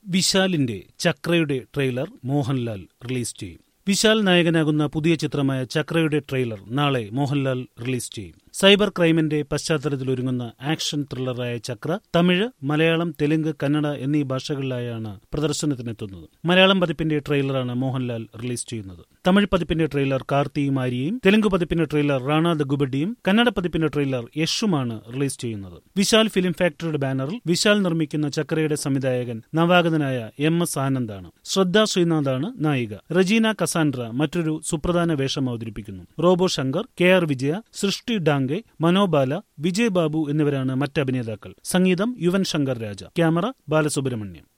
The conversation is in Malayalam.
വിശാലിന്റെ ചക്രയുടെ ട്രെയിലർ മോഹൻലാൽ റിലീസ് ചെയ്യും വിശാൽ നായകനാകുന്ന പുതിയ ചിത്രമായ ചക്രയുടെ ട്രെയിലർ നാളെ മോഹൻലാൽ റിലീസ് ചെയ്യും സൈബർ ക്രൈമിന്റെ പശ്ചാത്തലത്തിലൊരുങ്ങുന്ന ആക്ഷൻ ത്രില്ലറായ ചക്ര തമിഴ് മലയാളം തെലുങ്ക് കന്നഡ എന്നീ ഭാഷകളിലായാണ് പ്രദർശനത്തിനെത്തുന്നത് മലയാളം പതിപ്പിന്റെ ട്രെയിലറാണ് മോഹൻലാൽ റിലീസ് ചെയ്യുന്നത് തമിഴ് പതിപ്പിന്റെ ട്രെയിലർ കാർത്തിയും ആര്യയും തെലുങ്ക് പതിപ്പിന്റെ ട്രെയിലർ റാണ ദഗുബഡിയും കന്നഡ പതിപ്പിന്റെ ട്രെയിലർ യഷുമാണ് റിലീസ് ചെയ്യുന്നത് വിശാൽ ഫിലിം ഫാക്ടറിയുടെ ബാനറിൽ വിശാൽ നിർമ്മിക്കുന്ന ചക്രയുടെ സംവിധായകൻ നവാഗതനായ എം എസ് ആനന്ദാണ് ശ്രദ്ധ ശ്രീനാഥാണ് നായിക റജീന കസാൻഡ്ര മറ്റൊരു സുപ്രധാന വേഷം അവതരിപ്പിക്കുന്നു robo Shankar K R Vijaya Srishti Dange Manobala Vijay Babu എന്നിവരാണ് മറ്റ് അഭിനേതാക്കൾ സംഗീതം യുവൻ ശങ്കർ രാജ ക്യാമറ ബാലസുബ്രഹ്മണ്യം